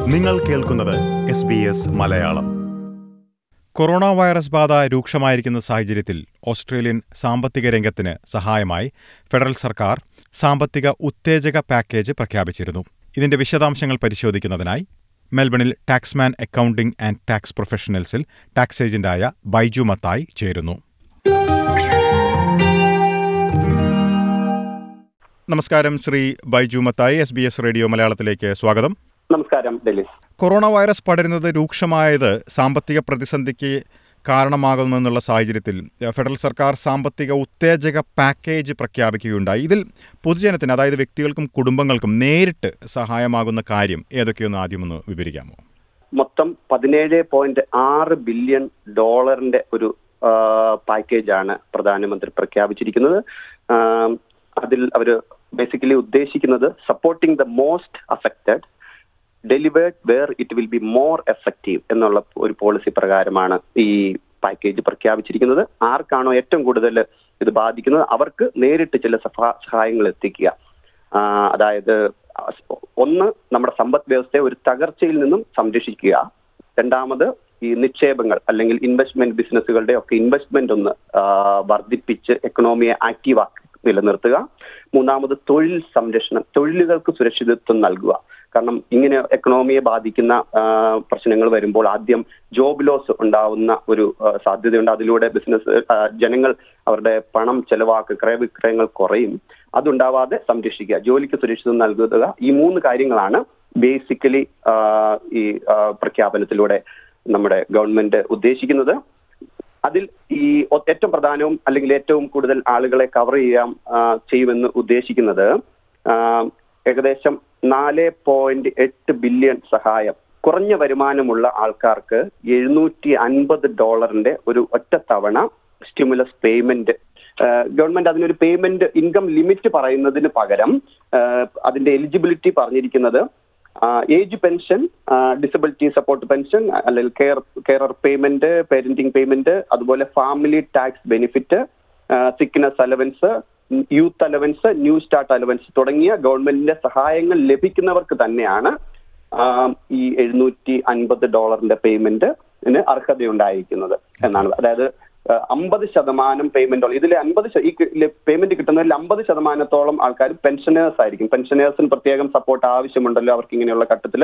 നിങ്ങൾ കേൾക്കുന്നത് S B S മലയാളം കൊറോണ വൈറസ് ബാധ രൂക്ഷമായിരിക്കുന്ന സാഹചര്യത്തിൽ ഓസ്ട്രേലിയൻ സാമ്പത്തിക രംഗത്തിന് സഹായമായി ഫെഡറൽ സർക്കാർ സാമ്പത്തിക ഉത്തേജക പാക്കേജ് പ്രഖ്യാപിച്ചിരുന്നു ഇതിന്റെ വിശദാംശങ്ങൾ പരിശോധിക്കുന്നതിനായി മെൽബണിൽ ടാക്സ്മാൻ അക്കൌണ്ടിംഗ് ആൻഡ് ടാക്സ് പ്രൊഫഷണൽസിൽ ടാക്സ് ഏജന്റായ ബൈജു മത്തായി ചേരുന്നു നമസ്കാരം Shri Baiju Mathai S B S radio മലയാളത്തിലേക്ക് സ്വാഗതം നമസ്കാരം ഡെലിസ് കൊറോണ വൈറസ് പടരുന്നത് രൂക്ഷമായത് സാമ്പത്തിക പ്രതിസന്ധിക്ക് കാരണമാകുമെന്നുള്ള സാഹചര്യത്തിൽ എഹ്, ഫെഡറൽ സർക്കാർ സാമ്പത്തിക ഉത്തേജക പാക്കേജ് പ്രഖ്യാപിക്കുകയുണ്ടായി ഇതിൽ പൊതുജനത്തിന് അതായത് വ്യക്തികൾക്കും കുടുംബങ്ങൾക്കും നേരിട്ട് സഹായമാകുന്ന കാര്യം ഏതൊക്കെയൊന്ന് ആദ്യമൊന്ന് വിവരിക്കാമോ മൊത്തം പതിനേഴ് പോയിന്റ് ആറ് ബില്യൺ ഡോളറിന്റെ ഒരു ആ, പാക്കേജാണ് പ്രധാനമന്ത്രി പ്രഖ്യാപിച്ചിരിക്കുന്നത് ആ, അതിൽ അവർ ബേസിക്കലി ഉദ്ദേശിക്കുന്നത് supporting the most affected delivered where it will be more effective എന്നുള്ള ഒരു പോളിസി പ്രകാരമാണ് ഈ പാക്കേജ് പ്രഖ്യാപിച്ചിരിക്കുന്നത് ആർക്കാണോ ഏറ്റവും കൂടുതൽ ഇത് ബാധിക്കുന്നത് അവർക്ക് നേരിട്ട് ചില സഹാ- സഹായങ്ങൾ എത്തിക്കുക ആ, അതായത് ഒന്ന് നമ്മുടെ സമ്പദ് വ്യവസ്ഥയെ ഒരു തകർച്ചയിൽ നിന്നും സംരക്ഷിക്കുക രണ്ടാമത് ഈ നിക്ഷേപങ്ങൾ അല്ലെങ്കിൽ ഇൻവെസ്റ്റ്മെന്റ് ബിസിനസ്സുകളുടെ ഒക്കെ ഇൻവെസ്റ്റ്മെന്റ് ഒന്ന് ആ, വർദ്ധിപ്പിച്ച് എക്കണോമിയെ ആക്റ്റീവ് ആക്കി നിലനിർത്തുക മൂന്നാമത് തൊഴിൽ സംരക്ഷണം തൊഴിലുകൾക്ക് സുരക്ഷിതത്വം നൽകുക കാരണം ഇങ്ങനെ എക്കണോമിയെ ബാധിക്കുന്ന ആ, പ്രശ്നങ്ങൾ വരുമ്പോൾ ആദ്യം ജോബ് ലോസ് ഉണ്ടാവുന്ന ഒരു ആ, സാധ്യതയുണ്ട് അതിലൂടെ ബിസിനസ് ആ, ജനങ്ങൾ അവരുടെ പണം ചെലവാക്ക് ക്രയവിക്രയങ്ങൾ കുറയും അതുണ്ടാവാതെ സംരക്ഷിക്കുക ജോലിക്ക് സുരക്ഷിതം നൽകുക ഈ മൂന്ന് കാര്യങ്ങളാണ് ബേസിക്കലി ഈ ആ, പ്രഖ്യാപനത്തിലൂടെ നമ്മുടെ ഗവൺമെന്റ് ഉദ്ദേശിക്കുന്നത് അതിൽ ഈ ഒ- ഏറ്റവും പ്രധാനവും അല്ലെങ്കിൽ ഏറ്റവും കൂടുതൽ ആളുകളെ കവർ ചെയ്യാൻ ആ, ചെയ്യുമെന്ന് ഉദ്ദേശിക്കുന്നത് ആ, ഏകദേശം നാല് പോയിന്റ് എട്ട് ബില്യൺ സഹായം കുറഞ്ഞ വരുമാനമുള്ള ആൾക്കാർക്ക് എഴുന്നൂറ്റി അൻപത് ഡോളറിന്റെ ഒരു ഒറ്റത്തവണ സ്റ്റിമുലസ് പേയ്മെന്റ് ഗവൺമെന്റ് അതിനൊരു പേയ്മെന്റ് ഇൻകം ലിമിറ്റ് പറയുന്നതിന് പകരം ആ, അതിന്റെ എലിജിബിലിറ്റി പറഞ്ഞിരിക്കുന്നത് age pension disability support pension അല്ലെങ്കിൽ care care payment parenting payment അതുപോലെ family tax benefit sickness allowance youth allowance new start allowance തുടങ്ങിയ ഗവൺമെന്റിന്റെ സഹായങ്ങൾ ലഭിക്കുന്നവർക്ക് തന്നെയാണ് ആ, ഈ എഴുന്നൂറ്റി അൻപത് ഡോളറിന്റെ പേയ്മെന്റിന് അർഹതയുണ്ടായിരിക്കുന്നത് എന്നാണ് അതായത് അമ്പത് ശതമാനം പേയ്മെന്റ് ഇതിൽ അൻപത് ഈ പേയ്മെന്റ് കിട്ടുന്നതിൽ അമ്പത് ശതമാനത്തോളം ആൾക്കാർ പെൻഷനേഴ്സ് ആയിരിക്കും പെൻഷനേഴ്സിന് പ്രത്യേകം സപ്പോർട്ട് ആവശ്യമുണ്ടല്ലോ അവർക്ക് ഇങ്ങനെയുള്ള ഘട്ടത്തിൽ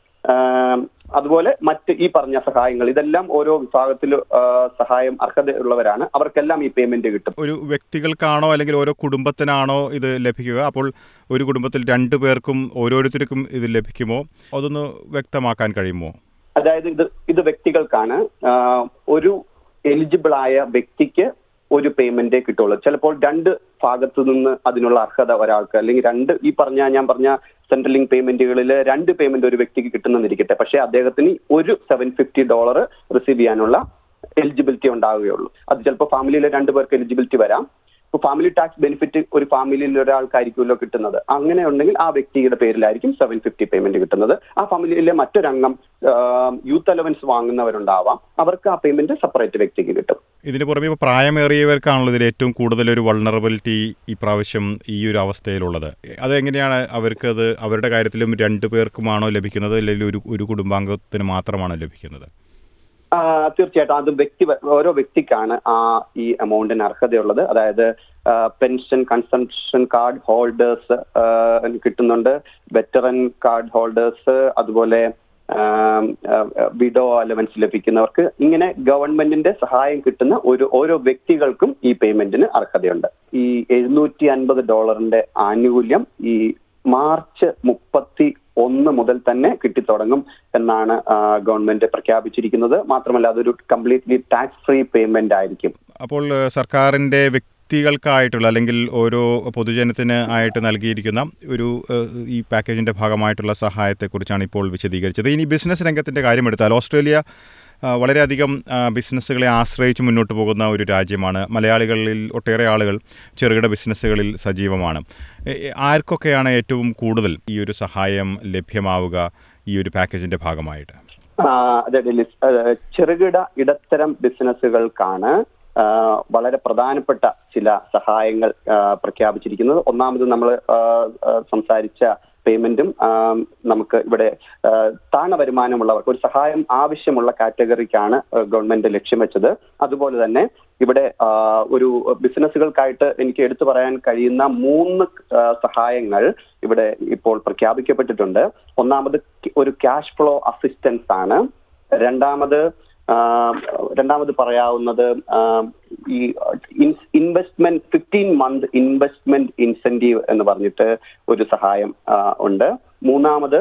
അതുപോലെ മറ്റ് ഈ പറഞ്ഞ സഹായങ്ങൾ ഇതെല്ലാം ഓരോ വിഭാഗത്തിൽ സഹായം അർഹതയുള്ളവരാണ് അവർക്കെല്ലാം ഈ പേയ്മെന്റ് കിട്ടും ഒരു വ്യക്തികൾക്കാണോ അല്ലെങ്കിൽ ഓരോ കുടുംബത്തിനാണോ ഇത് ലഭിക്കുക അപ്പോൾ ഒരു കുടുംബത്തിൽ രണ്ടു പേർക്കും ഓരോരുത്തർക്കും ഇത് ലഭിക്കുമോ അതൊന്ന് വ്യക്തമാക്കാൻ കഴിയുമോ അതായത് ഇത് ഇത് വ്യക്തികൾക്കാണ് ആ, ഒരു എലിജിബിൾ ആയ വ്യക്തിക്ക് ഒരു പേയ്മെന്റേ കിട്ടുള്ളൂ ചിലപ്പോൾ രണ്ട് ഭാഗത്തു നിന്ന് അതിനുള്ള അർഹത ഒരാൾക്ക് അല്ലെങ്കിൽ രണ്ട് ഈ പറഞ്ഞ ഞാൻ പറഞ്ഞ സെൻട്രൽ ലിങ്ക് പേയ്മെന്റുകളിൽ രണ്ട് പേയ്മെന്റ് ഒരു വ്യക്തിക്ക് കിട്ടുന്നെന്നിരിക്കട്ടെ പക്ഷേ അദ്ദേഹത്തിന് ഒരു സെവൻ ഫിഫ്റ്റി ഡോളർ റിസീവ് ചെയ്യാനുള്ള എലിജിബിലിറ്റി ഉണ്ടാവുകയുള്ളൂ അത് ചിലപ്പോൾ ഫാമിലിയിലെ രണ്ടു പേർക്ക് എലിജിബിലിറ്റി വരാം ഇപ്പോൾ ഫാമിലി ടാക്സ് ബെനിഫിറ്റ് ഒരു ഫാമിലിയിൽ ഒരാൾക്കായിരിക്കുമല്ലോ കിട്ടുന്നത് അങ്ങനെ ഉണ്ടെങ്കിൽ ആ വ്യക്തിയുടെ പേരിലായിരിക്കും സെവൻ ഫിഫ്റ്റി പേയ്മെന്റ് കിട്ടുന്നത് ആ ഫാമിലിയിലെ മറ്റൊരംഗം യൂത്ത് അലവൻസ് വാങ്ങുന്നവരുണ്ടാവാം അവർക്ക് ആ പേയ്മെന്റ് സെപ്പറേറ്റ് വ്യക്തിക്ക് കിട്ടും ഇതിന് പുറമെ ഇപ്പോൾ പ്രായമേറിയവർക്കാണല്ലോ ഇതിൽ ഏറ്റവും കൂടുതൽ ഒരു വൾണറബിലിറ്റി ഈ പ്രാവശ്യം ഈ ഒരു അവസ്ഥയിലുള്ളത് അതെങ്ങനെയാണ് അവർക്കത് അവരുടെ കാര്യത്തിലും രണ്ടു പേർക്കുമാണോ ലഭിക്കുന്നത് അല്ലെങ്കിൽ ഒരു ഒരു കുടുംബാംഗത്തിന് മാത്രമാണോ ലഭിക്കുന്നത് ആ, തീർച്ചയായിട്ടും അത് വ്യക്തി ഓരോ വ്യക്തിക്കാണ് ആ ഈ എമൗണ്ടിന് അർഹതയുള്ളത് അതായത് പെൻഷൻ കൺസംഷൻ കാർഡ് ഹോൾഡേഴ്സ് കിട്ടുന്നുണ്ട് വെറ്ററൻ കാർഡ് ഹോൾഡേഴ്സ് അതുപോലെ വിഡോ അലവൻസ് ലഭിക്കുന്നവർക്ക് ഇങ്ങനെ ഗവൺമെന്റിന്റെ സഹായം കിട്ടുന്ന ഒരു ഓരോ വ്യക്തികൾക്കും ഈ പേയ്മെന്റിന് അർഹതയുണ്ട് ഈ എഴുന്നൂറ്റി അൻപത് ഡോളറിന്റെ ആനുകൂല്യം ഈ മാർച്ച് മുപ്പത്തി ഒന്ന് മുതൽ തന്നെ കിട്ടിത്തുടങ്ങും എന്നാണ് ആ, ഗവൺമെന്റ് പ്രഖ്യാപിച്ചിരിക്കുന്നത് മാത്രമല്ല അതൊരു കംപ്ലീറ്റ്ലി ടാക്സ് ഫ്രീ പേയ്മെന്റ് ആയിരിക്കും അപ്പോൾ ഏഹ്, സർക്കാരിൻ്റെ വ്യക്തികൾക്കായിട്ടുള്ള അല്ലെങ്കിൽ ഓരോ പൊതുജനത്തിന് ആയിട്ട് നൽകിയിരിക്കുന്ന ഒരു ഏഹ്, ഈ പാക്കേജിൻ്റെ ഭാഗമായിട്ടുള്ള സഹായത്തെക്കുറിച്ചാണ് ഇപ്പോൾ വിശദീകരിച്ചത് ഇനി ബിസിനസ് രംഗത്തിൻ്റെ കാര്യമെടുത്താൽ ഓസ്ട്രേലിയ ആ, വളരെയധികം ആ, ബിസിനസ്സുകളെ ആശ്രയിച്ച് മുന്നോട്ട് പോകുന്ന ഒരു രാജ്യമാണ് മലയാളികളിൽ ഒട്ടേറെ ആളുകൾ ചെറുകിട ബിസിനസ്സുകളിൽ സജീവമാണ് എ- എ- ആർക്കൊക്കെയാണ് ഏറ്റവും കൂടുതൽ ഈ ഒരു സഹായം ലഭ്യമാവുക ഈ ഒരു പാക്കേജിൻ്റെ ഭാഗമായിട്ട് ആ, അതെ ഡെലിസ് ആ, ചെറുകിട ഇടത്തരം ബിസിനസ്സുകൾക്കാണ് ആ, വളരെ പ്രധാനപ്പെട്ട ചില സഹായങ്ങൾ ആ, പ്രഖ്യാപിച്ചിരിക്കുന്നത് ഒന്നാമത് നമ്മൾ സംസാരിച്ച പേയ്മെന്റും ആം, നമുക്ക് ഇവിടെ ആ, താണ വരുമാനമുള്ളവർക്ക് ഒരു സഹായം ആവശ്യമുള്ള കാറ്റഗറിക്കാണ് ആ, ഗവൺമെന്റ് ലക്ഷ്യം വെച്ചത് അതുപോലെ തന്നെ ഇവിടെ ആ, ഒരു ബിസിനസ്സുകൾക്കായിട്ട് എനിക്ക് എടുത്തു പറയാൻ കഴിയുന്ന മൂന്ന് ആ, സഹായങ്ങൾ ഇവിടെ ഇപ്പോൾ പ്രഖ്യാപിക്കപ്പെട്ടിട്ടുണ്ട് ഒന്നാമത് ഒരു ക്യാഷ് ഫ്ലോ അസിസ്റ്റൻസ് ആണ് രണ്ടാമത് ആ, രണ്ടാമത് പറയാവുന്നത് ആ, ഈ investment fifteen month investment incentive എന്ന് പറഞ്ഞിട്ട് ഒരു സഹായം ആ, ഉണ്ട് മൂന്നാമത്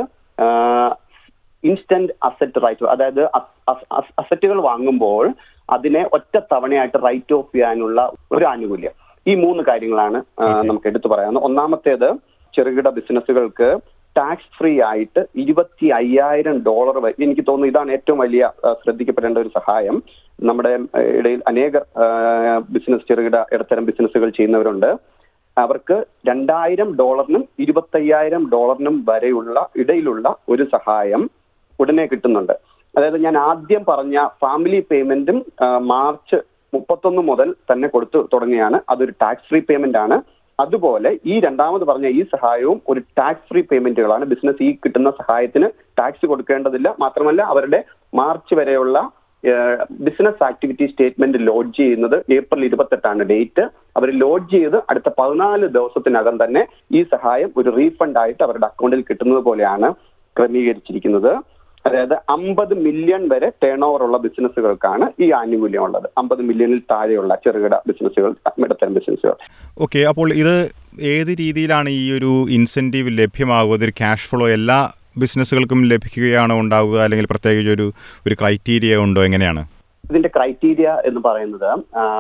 ഇൻസ്റ്റന്റ് അസറ്റ് റൈറ്റ് അതായത് അസറ്റുകൾ വാങ്ങുമ്പോൾ അതിനെ ഒറ്റ തവണയായിട്ട് റൈറ്റ് ഓഫ് ചെയ്യാനുള്ള ഒരു ആനുകൂല്യം ഈ മൂന്ന് കാര്യങ്ങളാണ് ആ, നമുക്ക് എടുത്തു പറയാവുന്നത് ഒന്നാമത്തേത് ചെറുകിട ബിസിനസ്സുകൾക്ക് ടാക്സ് ഫ്രീ ആയിട്ട് ഇരുപത്തി അയ്യായിരം ഡോളർ വരെ എനിക്ക് തോന്നുന്നു ഇതാണ് ഏറ്റവും വലിയ ആ, ശ്രദ്ധിക്കപ്പെടേണ്ട ഒരു സഹായം നമ്മുടെ ആ, ഇടയിൽ അനേക ബിസിനസ് ചെറുകിട ഇടത്തരം ബിസിനസ്സുകൾ ചെയ്യുന്നവരുണ്ട് അവർക്ക് രണ്ടായിരം ഡോളറിനും ഇരുപത്തയ്യായിരം ഡോളറിനും വരെയുള്ള ഇടയിലുള്ള ഒരു സഹായം ഉടനെ കിട്ടുന്നുണ്ട് അതായത് ഞാൻ ആദ്യം പറഞ്ഞ ഫാമിലി പേയ്മെന്റും ആ, മാർച്ച് മുപ്പത്തൊന്ന് മുതൽ തന്നെ കൊടുത്തു തുടങ്ങിയാണ് അതൊരു ടാക്സ് ഫ്രീ പേയ്മെന്റ് ആണ് അതുപോലെ ഈ രണ്ടാമത് പറഞ്ഞ ഈ സഹായവും ഒരു ടാക്സ് ഫ്രീ പേയ്മെന്റുകളാണ് ബിസിനസ് ഈ കിട്ടുന്ന സഹായത്തിന് ടാക്സ് കൊടുക്കേണ്ടതില്ല മാത്രമല്ല അവരുടെ മാർച്ച് വരെയുള്ള ബിസിനസ് ആക്ടിവിറ്റി സ്റ്റേറ്റ്മെന്റ് ലോഡ്ജ് ചെയ്യുന്നത് ഏപ്രിൽ ഇരുപത്തെട്ടാണ് ഡേറ്റ് അവർ ലോഡ്ജ് ചെയ്ത് അടുത്ത പതിനാല് ദിവസത്തിനകം തന്നെ ഈ സഹായം ഒരു റീഫണ്ട് ആയിട്ട് അവരുടെ അക്കൗണ്ടിൽ കിട്ടുന്നത് പോലെയാണ് ക്രമീകരിച്ചിരിക്കുന്നത് അതായത് അമ്പത് മില്യൺ വരെ ടേൺ ഓവർ ഉള്ള ബിസിനസ്സുകൾക്കാണ് ഈ ആനുകൂല്യം ഉള്ളത് അമ്പത് മില്യണിൽ താഴെയുള്ള ചെറുകിട ബിസിനസ്സുകൾ ഇടത്തരം ബിസിനസ്സുകൾ ഓക്കെ അപ്പോൾ ഇത് ഏത് രീതിയിലാണ് ഈ ഒരു ഇൻസെൻറ്റീവ് ലഭ്യമാകുക ഒരു ക്യാഷ് ഫ്ലോ എല്ലാ ബിസിനസ്സുകൾക്കും ലഭിക്കുകയാണോ ഉണ്ടാവുക അല്ലെങ്കിൽ പ്രത്യേകിച്ച് ഒരു ഒരു ക്രൈറ്റീരിയ ഉണ്ടോ എങ്ങനെയാണ് ഇതിന്റെ ക്രൈറ്റീരിയ എന്ന് പറയുന്നത്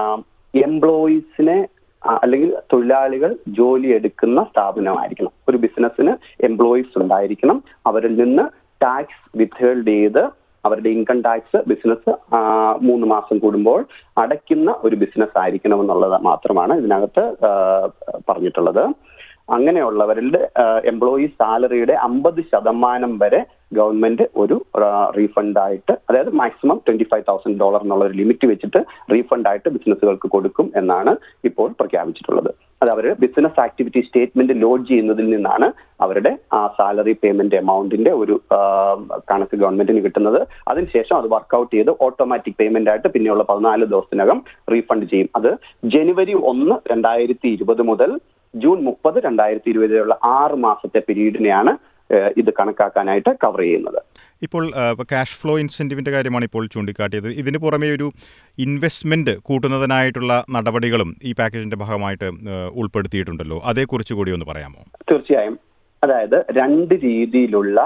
എംപ്ലോയീസിനെ അല്ലെങ്കിൽ തൊഴിലാളികൾ ജോലി എടുക്കുന്ന സ്ഥാപനമായിരിക്കണം ഒരു ബിസിനസ്സിന് എംപ്ലോയീസ് ഉണ്ടായിരിക്കണം അവരിൽ നിന്ന് ടാക്സ് വിത്ത്ഹോൾഡ് ചെയ്ത് അവരുടെ ഇൻകം ടാക്സ് ബിസിനസ് മൂന്ന് മാസം കൂടുമ്പോൾ അടയ്ക്കുന്ന ഒരു ബിസിനസ് ആയിരിക്കണം എന്നുള്ളത് മാത്രമാണ് ഇതിനകത്ത് ആ, പറഞ്ഞിട്ടുള്ളത് അങ്ങനെയുള്ളവരുടെ എംപ്ലോയി സാലറിയുടെ അമ്പത് ശതമാനം വരെ ഗവൺമെന്റ് ഒരു റീഫണ്ട് ആയിട്ട് അതായത് maximum twenty five thousand dollar എന്നുള്ള ഒരു ലിമിറ്റ് വെച്ചിട്ട് റീഫണ്ട് ആയിട്ട് ബിസിനസ്സുകൾക്ക് കൊടുക്കും എന്നാണ് ഇപ്പോൾ പ്രഖ്യാപിച്ചിട്ടുള്ളത് അത് അവർ ബിസിനസ് ആക്ടിവിറ്റി സ്റ്റേറ്റ്മെന്റ് ലോഡ് ചെയ്യുന്നതിൽ നിന്നാണ് അവരുടെ ആ സാലറി പേയ്മെന്റ് എമൗണ്ടിന്റെ ഒരു ആ, കണക്ക് ഗവൺമെന്റിന് കിട്ടുന്നത് അതിനുശേഷം അത് വർക്കൗട്ട് ചെയ്ത് ഓട്ടോമാറ്റിക് പേയ്മെന്റ് ആയിട്ട് പിന്നെയുള്ള പതിനാല് ദിവസത്തിനകം റീഫണ്ട് ചെയ്യും അത് ജനുവരി ഒന്ന് രണ്ടായിരത്തി ഇരുപത് മുതൽ ജൂൺ മുപ്പത് രണ്ടായിരത്തി ഇരുപത് വരെയുള്ള ആറ് മാസത്തെ പീരീഡിനെയാണ് ഏഹ്, ഇത് കണക്കാക്കാനായിട്ട് കവർ ചെയ്യുന്നത് ഇപ്പോൾ ക്യാഷ് ഫ്ലോ ഇൻസെൻറ്റീവിൻ്റെ കാര്യമാണ് ഇപ്പോൾ ചൂണ്ടിക്കാട്ടിയത് ഇതിന് പുറമെ ഒരു ഇൻവെസ്റ്റ്മെൻറ്റ് കൂട്ടുന്നതിനായിട്ടുള്ള നടപടികളും ഈ പാക്കേജിൻ്റെ ഭാഗമായിട്ട് ആ, ഉൾപ്പെടുത്തിയിട്ടുണ്ടല്ലോ അതേക്കുറിച്ച് കൂടി ഒന്ന് പറയാമോ തീർച്ചയായും അതായത് രണ്ട് രീതിയിലുള്ള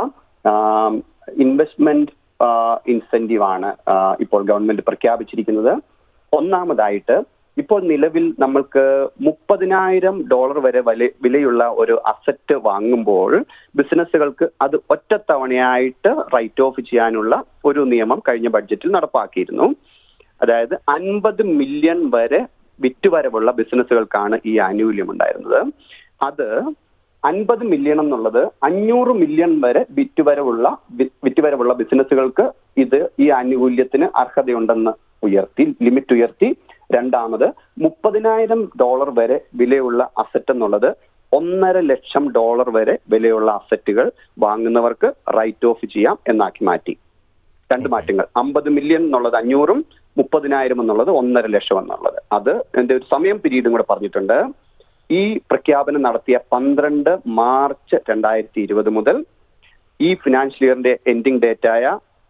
ഇൻവെസ്റ്റ്മെന്റ് ഇൻസെന്റീവ് ആണ് ആ, ഇപ്പോൾ ഗവൺമെന്റ് പ്രഖ്യാപിച്ചിരിക്കുന്നത് ഒന്നാമതായിട്ട് ഇപ്പോൾ നിലവിൽ നമ്മൾക്ക് മുപ്പതിനായിരം ഡോളർ വരെ വില വിലയുള്ള ഒരു അസറ്റ് വാങ്ങുമ്പോൾ ബിസിനസ്സുകൾക്ക് അത് ഒറ്റത്തവണയായിട്ട് റൈറ്റ് ഓഫ് ചെയ്യാനുള്ള ഒരു നിയമം കഴിഞ്ഞ ബഡ്ജറ്റിൽ നടപ്പാക്കിയിരുന്നു അതായത് അൻപത് മില്യൺ വരെ വിറ്റുവരവുള്ള ബിസിനസ്സുകൾക്കാണ് ഈ ആനുകൂല്യം ഉണ്ടായിരുന്നത് അത് അൻപത് മില്യൺ എന്നുള്ളത് അഞ്ഞൂറ് മില്യൺ വരെ വിറ്റുവരവുള്ള വി- വിറ്റുവരവുള്ള ബിസിനസ്സുകൾക്ക് ഇത് ഈ ആനുകൂല്യത്തിന് അർഹതയുണ്ടെന്ന് ഉയർത്തി ലിമിറ്റ് ഉയർത്തി രണ്ടാമത് മുപ്പതിനായിരം ഡോളർ വരെ വിലയുള്ള അസറ്റ് എന്നുള്ളത് ഒന്നര ലക്ഷം ഡോളർ വരെ വിലയുള്ള അസറ്റുകൾ വാങ്ങുന്നവർക്ക് റൈറ്റ് ഓഫ് ചെയ്യാം എന്നാക്കി മാറ്റി രണ്ട് മാറ്റങ്ങൾ അമ്പത് മില്യൺ എന്നുള്ളത് അഞ്ഞൂറും മുപ്പതിനായിരം എന്നുള്ളത് ഒന്നര ലക്ഷം എന്നുള്ളത് അത് എന്റെ ഒരു സമയം പീരീഡും കൂടെ പറഞ്ഞിട്ടുണ്ട് ഈ പ്രഖ്യാപനം നടത്തിയ പന്ത്രണ്ട് മാർച്ച് രണ്ടായിരത്തി ഇരുപത് മുതൽ ഈ ഫിനാൻഷ്യൽ ഇയറിന്റെ എൻഡിങ് ഡേറ്റായ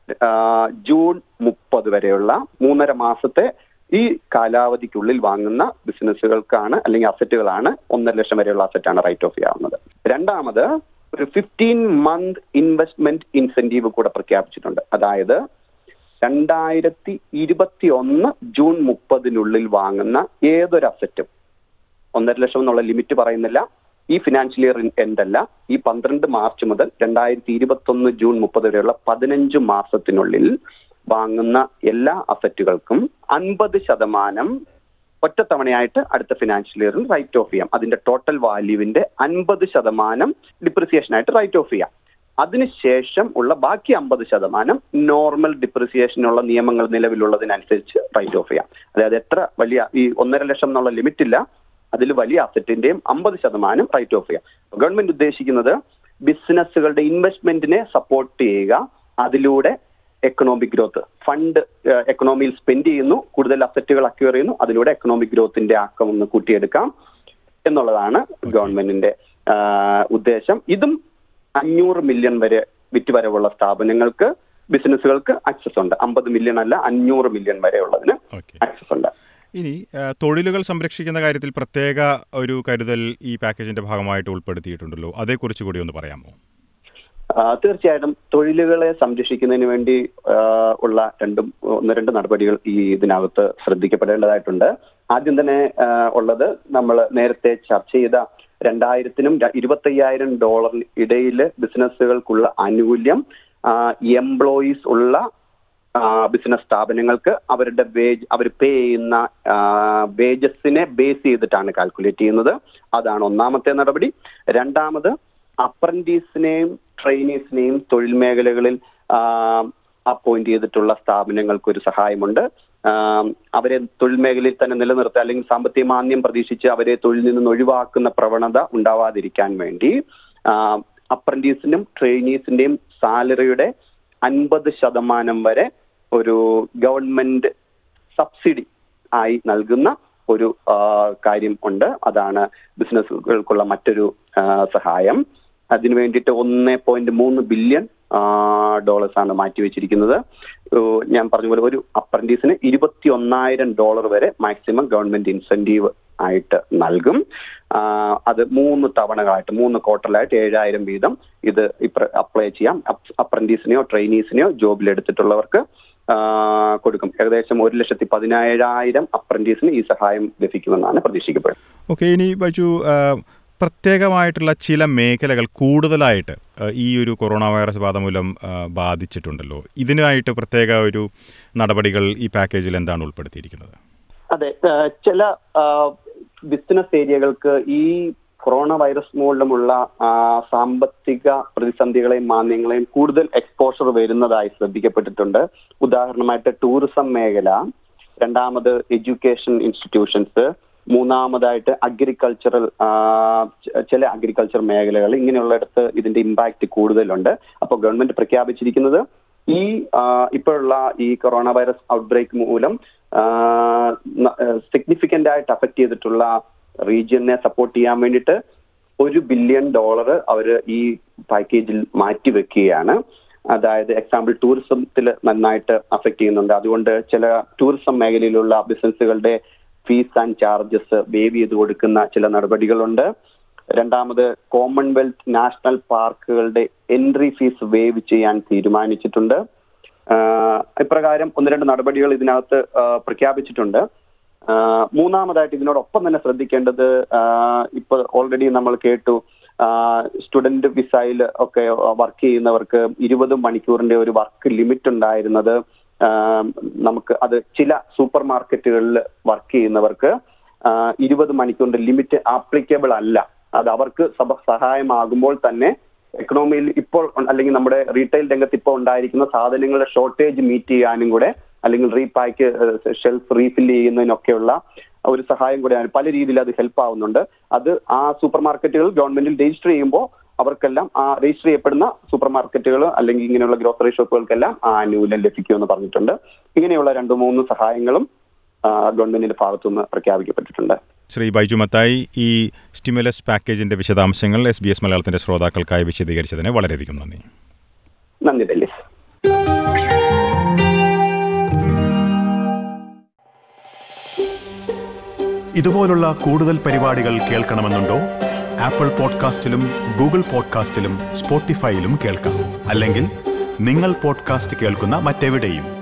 ജൂൺ മുപ്പത് വരെയുള്ള മൂന്നര മാസത്തെ ഈ കാലാവധിക്കുള്ളിൽ വാങ്ങുന്ന ബിസിനസ്സുകൾക്കാണ് അല്ലെങ്കിൽ അസറ്റുകളാണ് ഒന്നര ലക്ഷം വരെയുള്ള അസറ്റാണ് റൈറ്റ് ഓഫ് ചെയ്യാവുന്നത് രണ്ടാമത് ഒരു ഫിഫ്റ്റീൻ മന്ത് ഇൻവെസ്റ്റ്മെന്റ് ഇൻസെന്റീവ് കൂടെ പ്രഖ്യാപിച്ചിട്ടുണ്ട് അതായത് രണ്ടായിരത്തി ഇരുപത്തി ഒന്ന് ജൂൺ മുപ്പതിനുള്ളിൽ വാങ്ങുന്ന ഏതൊരു അസറ്റും ഒന്നര ലക്ഷം എന്നുള്ള ലിമിറ്റ് പറയുന്നില്ല ഈ ഫിനാൻഷ്യൽ ഇയർ എൻഡ് അല്ല ഈ പന്ത്രണ്ട് മാർച്ച് മുതൽ രണ്ടായിരത്തി ഇരുപത്തി ഒന്ന് ജൂൺ മുപ്പത് വരെയുള്ള പതിനഞ്ച് മാസത്തിനുള്ളിൽ വാങ്ങുന്ന എല്ലാ അസറ്റുകൾക്കും അൻപത് ശതമാനം ഒറ്റത്തവണയായിട്ട് അടുത്ത ഫിനാൻഷ്യൽ ഇയറിൽ റൈറ്റ് ഓഫ് ചെയ്യാം അതിന്റെ ടോട്ടൽ വാല്യൂവിന്റെ അൻപത് ശതമാനം ഡിപ്രിസിയേഷൻ ആയിട്ട് റൈറ്റ് ഓഫ് ചെയ്യാം അതിനുശേഷം ഉള്ള ബാക്കി അമ്പത് ശതമാനം നോർമൽ ഡിപ്രിസിയേഷനുള്ള നിയമങ്ങൾ നിലവിലുള്ളതിനനുസരിച്ച് റൈറ്റ് ഓഫ് ചെയ്യാം അതായത് എത്ര വലിയ ഈ ഒന്നര ലക്ഷം എന്നുള്ള ലിമിറ്റ് ഇല്ല അതിൽ വലിയ അസറ്റിന്റെയും അമ്പത് ശതമാനം റൈറ്റ് ഓഫ് ചെയ്യാം ഗവൺമെന്റ് ഉദ്ദേശിക്കുന്നത് ബിസിനസ്സുകളുടെ ഇൻവെസ്റ്റ്മെന്റിനെ സപ്പോർട്ട് ചെയ്യുക അതിലൂടെ എക്കണോമിക് ഗ്രോത്ത് ഫണ്ട് എക്കണോമിയിൽ സ്പെൻഡ് ചെയ്യുന്നു കൂടുതൽ അസറ്റുകൾ അക്വയർ ചെയ്യുന്നു അതിലൂടെ എക്കണോമിക് ഗ്രോത്തിന്റെ ആക്കം ഒന്ന് കൂട്ടിയെടുക്കാം എന്നുള്ളതാണ് ഗവൺമെന്റിന്റെ ആ, ഉദ്ദേശം ഇതും അഞ്ഞൂറ് മില്യൺ വരെ വിറ്റുവരവുള്ള സ്ഥാപനങ്ങൾക്ക് ബിസിനസ്സുകൾക്ക് ആക്സസ് ഉണ്ട് അമ്പത് മില്യൺ അല്ല അഞ്ഞൂറ് മില്യൺ വരെ ഉള്ളതിന് ഓക്കെ ആക്സസ് ഉണ്ട് ഇനി ആ, തൊഴിലുകൾ സംരക്ഷിക്കുന്ന കാര്യത്തിൽ പ്രത്യേക ഒരു കരുതൽ ഈ പാക്കേജിന്റെ ഭാഗമായിട്ട് ഉൾപ്പെടുത്തിയിട്ടുണ്ടല്ലോ അതേക്കുറിച്ച് കൂടി ഒന്ന് പറയാമോ ആ, തീർച്ചയായിട്ടും തൊഴിലുകളെ സംരക്ഷിക്കുന്നതിന് വേണ്ടി ആ, ഉള്ള രണ്ടും ഒന്ന് രണ്ട് നടപടികൾ ഈ ഇതിനകത്ത് ശ്രദ്ധിക്കപ്പെടേണ്ടതായിട്ടുണ്ട് ആദ്യം തന്നെ ആ, ഉള്ളത് നമ്മൾ നേരത്തെ ചർച്ച ചെയ്ത രണ്ടായിരത്തിനും ഇരുപത്തയ്യായിരം ഡോളറിന് ഇടയിൽ ബിസിനസ്സുകൾക്കുള്ള ആനുകൂല്യം എംപ്ലോയീസ് ഉള്ള ബിസിനസ് സ്ഥാപനങ്ങൾക്ക് അവരുടെ വേജ് അവർ പേ ചെയ്യുന്ന വേജസിനെ ബേസ് ചെയ്തിട്ടാണ് കാൽക്കുലേറ്റ് ചെയ്യുന്നത് അതാണ് ഒന്നാമത്തെ നടപടി രണ്ടാമത് അപ്രന്റീസിനെയും ട്രെയിനീസിനെയും തൊഴിൽ മേഖലകളിൽ അപ്പോയിന്റ് ചെയ്തിട്ടുള്ള സ്ഥാപനങ്ങൾക്ക് ഒരു സഹായമുണ്ട് ആ, അവരെ തൊഴിൽ മേഖലയിൽ തന്നെ നിലനിർത്തുക അല്ലെങ്കിൽ സാമ്പത്തിക മാന്യം പ്രതീക്ഷിച്ച് അവരെ തൊഴിൽ നിന്ന് ഒഴിവാക്കുന്ന പ്രവണത ഉണ്ടാവാതിരിക്കാൻ വേണ്ടി അപ്രന്റീസിനും ട്രെയിനീസിന്റെയും സാലറിയുടെ അൻപത് ശതമാനം വരെ ഒരു ഗവൺമെന്റ് സബ്സിഡി ആയി നൽകുന്ന ഒരു ആ, കാര്യം ഉണ്ട് അതാണ് ബിസിനസ്സുകൾക്കുള്ള മറ്റൊരു ആ, സഹായം അതിനു വേണ്ടിയിട്ട് ഒന്ന് പോയിന്റ് മൂന്ന് ബില്യൺ ഡോളേഴ്സ് ആണ് മാറ്റിവെച്ചിരിക്കുന്നത് ഏഹ് ഞാൻ പറഞ്ഞ പോലെ ഒരു അപ്രന്റീസിന് ഇരുപത്തി ഒന്നായിരം ഡോളർ വരെ മാക്സിമം ഗവൺമെന്റ് ഇൻസെന്റീവ് ആയിട്ട് നൽകും ആ, അത് മൂന്ന് തവണകളായിട്ട് മൂന്ന് ക്വാർട്ടറിലായിട്ട് ഏഴായിരം വീതം ഇത് അപ്ലൈ ചെയ്യാം അപ്രന്റീസിനെയോ ട്രെയിനീസിനെയോ ജോബിൽ എടുത്തിട്ടുള്ളവർക്ക് ആ, കൊടുക്കും ഏകദേശം ഒരു ലക്ഷത്തി പതിനേഴായിരം അപ്രന്റീസിന് ഈ സഹായം ലഭിക്കുമെന്നാണ് പ്രതീക്ഷിക്കപ്പെടുന്നത് ഓക്കെ ഇനി ബൈജു ആ, പ്രത്യേകമായിട്ടുള്ള ചില മേഖലകൾ കൂടുതലായിട്ട് ആ, ഈ ഒരു കൊറോണ വൈറസ് ബാധ മൂലം ആ, ബാധിച്ചിട്ടുണ്ടല്ലോ ഇതിനായിട്ട് പ്രത്യേക ഒരു നടപടികൾ ഈ പാക്കേജിൽ എന്താണ് ഉൾപ്പെടുത്തിയിരിക്കുന്നത് അതെ ആ, ചില ബിസിനസ് ഏരിയകൾക്ക് ഈ കൊറോണ വൈറസ് മൂലമുള്ള ആ, സാമ്പത്തിക പ്രതിസന്ധികളെയും മാന്ദ്യങ്ങളെയും കൂടുതൽ എക്സ്പോഷർ വരുന്നതായി ശ്രദ്ധിക്കപ്പെട്ടിട്ടുണ്ട് ഉദാഹരണമായിട്ട് ടൂറിസം മേഖല രണ്ടാമത് എഡ്യൂക്കേഷൻ ഇൻസ്റ്റിറ്റ്യൂഷൻസ് മൂന്നാമതായിട്ട് അഗ്രികൾച്ചറൽ ചില അഗ്രികൾച്ചർ മേഖലകൾ ഇങ്ങനെയുള്ളിടത്ത് ഇതിന്റെ ഇമ്പാക്റ്റ് കൂടുതലുണ്ട് അപ്പോൾ ഗവൺമെന്റ് പ്രഖ്യാപിച്ചിരിക്കുന്നത് ഈ ആ, ഇപ്പോഴുള്ള ഈ കൊറോണ വൈറസ് ഔട്ട്ബ്രേക്ക് മൂലം സിഗ്നിഫിക്കന്റ് ആയിട്ട് അഫക്ട് ചെയ്തിട്ടുള്ള റീജിയനെ സപ്പോർട്ട് ചെയ്യാൻ വേണ്ടിയിട്ട് ഒരു ബില്യൺ ഡോളർ അവർ ഈ പാക്കേജിൽ മാറ്റിവെക്കുകയാണ് അതായത് എക്സാമ്പിൾ ടൂറിസത്തിൽ നന്നായിട്ട് അഫക്ട് ചെയ്യുന്നുണ്ട് അതുകൊണ്ട് ചില ടൂറിസം മേഖലയിലുള്ള ബിസിനസ്സുകളുടെ ഫീസ് ആൻഡ് ചാർജസ് വേവ് ചെയ്ത് കൊടുക്കുന്ന ചില നടപടികളുണ്ട് രണ്ടാമത് കോമൺവെൽത്ത് നാഷണൽ പാർക്കുകളുടെ എൻട്രി ഫീസ് വേവ് ചെയ്യാൻ തീരുമാനിച്ചിട്ടുണ്ട് ആഹ് ഇപ്രകാരം ഒന്ന് രണ്ട് നടപടികൾ ഇതിനകത്ത് ആഹ് പ്രഖ്യാപിച്ചിട്ടുണ്ട് ആഹ് മൂന്നാമതായിട്ട് ഇതിനോടൊപ്പം തന്നെ ശ്രദ്ധിക്കേണ്ടത് ആഹ് ഇപ്പൊ ഓൾറെഡി നമ്മൾ കേട്ടു സ്റ്റുഡന്റ് വിസയിൽ ഒക്കെ വർക്ക് ചെയ്യുന്നവർക്ക് ഇരുപത് മണിക്കൂറിന്റെ ഒരു വർക്ക് ലിമിറ്റ് ഉണ്ടായിരുന്നത് ആഹ് നമുക്ക് അത് ചില സൂപ്പർ മാർക്കറ്റുകളിൽ വർക്ക് ചെയ്യുന്നവർക്ക് ഇരുപത് മണിക്കൂറിന്റെ ലിമിറ്റ് ആപ്ലിക്കബിൾ അല്ല അത് അവർക്ക് സഭ- സഹായമാകുമ്പോൾ തന്നെ എക്കണോമിയിൽ ഇപ്പോൾ ഉ- അല്ലെങ്കിൽ നമ്മുടെ റീറ്റെയിൽ രംഗത്ത് ഇപ്പോൾ ഉണ്ടായിരിക്കുന്ന സാധനങ്ങളുടെ ഷോർട്ടേജ് മീറ്റ് ചെയ്യാനും കൂടെ അല്ലെങ്കിൽ റീപാക്ക് ഷെൽഫ് റീഫിൽ ചെയ്യുന്നതിനൊക്കെയുള്ള ഒരു സഹായം കൂടെയാണ് പല രീതിയിൽ അത് ഹെൽപ്പ് ആവുന്നുണ്ട് അത് ആ സൂപ്പർ മാർക്കറ്റുകൾ ഗവൺമെന്റിൽ രജിസ്റ്റർ ചെയ്യുമ്പോൾ അവർക്കെല്ലാം ആ രജിസ്റ്റർ ചെയ്യപ്പെടുന്ന സൂപ്പർ മാർക്കറ്റുകൾ അല്ലെങ്കിൽ ഇങ്ങനെയുള്ള ഗ്രോസറി ഷോപ്പുകൾക്കെല്ലാം ആ ആനുകൂല്യം ലഭിക്കുമെന്ന് പറഞ്ഞിട്ടുണ്ട് ഇങ്ങനെയുള്ള രണ്ടു മൂന്ന് സഹായങ്ങളും ആ, ഗവൺമെന്റിന്റെ ഭാഗത്തുനിന്ന് പ്രഖ്യാപിക്കപ്പെട്ടിട്ടുണ്ട് ശ്രീ ബൈജു മത്തായി ഈ സ്റ്റിമുലസ് പാക്കേജിന്റെ വിശദാംശങ്ങൾ എസ് ബി എസ് മലയാളത്തിന്റെ ശ്രോതാക്കൾക്കായി വിശദീകരിച്ചതിന് വളരെയധികം നന്ദി നന്ദി ഡെല്ലിസ് ഇതുപോലുള്ള കൂടുതൽ പരിപാടികൾ കേൾക്കണമെന്നുണ്ടോ ആപ്പിൾ പോഡ്കാസ്റ്റിലും ഗൂഗിൾ പോഡ്കാസ്റ്റിലും സ്പോട്ടിഫൈയിലും കേൾക്കാം അല്ലെങ്കിൽ നിങ്ങൾ പോഡ്കാസ്റ്റ് കേൾക്കുന്ന മറ്റെവിടെയും